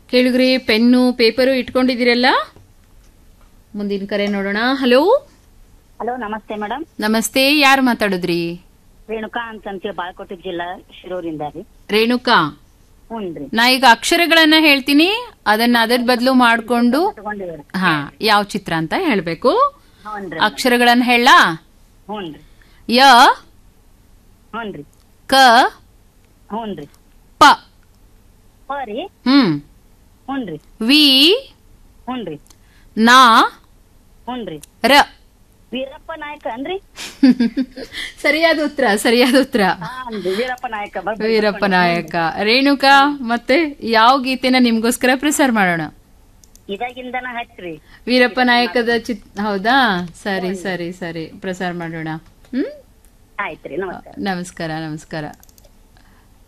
ಕೇಳಿಗ್ರಿ pen paper ಇಟ್ಕೊಂಡಿದ್ದೀರಲ್ಲ ಮುಂದಿನ ಕರೆ ನೋಡೋಣ ಹಲೋ ಹಲೋ ನಮಸ್ತೆ ಮೇಡಮ್ ನಮಸ್ತೆ ಯಾರು ಮಾತಾಡಿದ್ರಿ ರೇಣುಕಾ ಅಂತ ಅಂತೇಳಿ ಬಾಳ್ಕೋಟೆ ಜಿಲ್ಲಾ ಶಿರೂರಿಂದ ರೀ ರೇಣುಕಾ ಹ್ಞೂನ್ರಿ ನಾ ಈಗ ಅಕ್ಷರಗಳನ್ನ ಹೇಳ್ತೀನಿ ಅದನ್ನ ಅದರ ಬದಲು ಮಾಡ್ಕೊಂಡು ತಗೊಂಡಿವ್ರಿ ಹಾ ಯಾವ ಚಿತ್ರ ಅಂತ ಹೇಳ್ಬೇಕು ಹ್ಞೂನ್ರಿ ಅಕ್ಷರಗಳನ್ನ ಹೇಳ ಹ್ಞೂನ್ರಿ ಯ ಹ್ಞೂನ್ರಿ ಕ ಹ್ಞೂನ್ರಿ ಪ ಪ ರೀ ಹ್ಮ್ ಹ್ಞೂನ್ರಿ ವಿ ಹ್ಞೂನ್ರಿ ನಾ ಹ್ಞೂನ್ರಿ ರ ವೀರಪ್ಪ ನಾಯಕ ಅನ್ರಿ ಸರಿಯಾದ ಉತ್ತರ ಸರಿಯಾದ ಉತ್ತರ ಹಾನ್ರಿ ವೀರಪ್ಪ ನಾಯಕ ಬರ್ರಿ. ವೀರಪ್ಪ ನಾಯಕ ರೇಣುಕಾ ಮತ್ತೆ ಯಾವ ಗೀತೆನ ನಿಮ್ಗೋಸ್ಕರ ಪ್ರಸಾರ ಮಾಡೋಣ ಇದಾಗಿಂದನ ಹಚ್ಚ್ರಿ ವೀರಪ್ಪ ನಾಯಕದ ಚಿತ್ ಹೌದಾ ಸರಿ ಸರಿ ಸರಿ ಪ್ರಸಾರ ಮಾಡೋಣ ಹ್ಮ್ ಆಯ್ತ್ರಿ ನಮಸ್ಕಾರ ನಮಸ್ಕಾರ ನಮಸ್ಕಾರ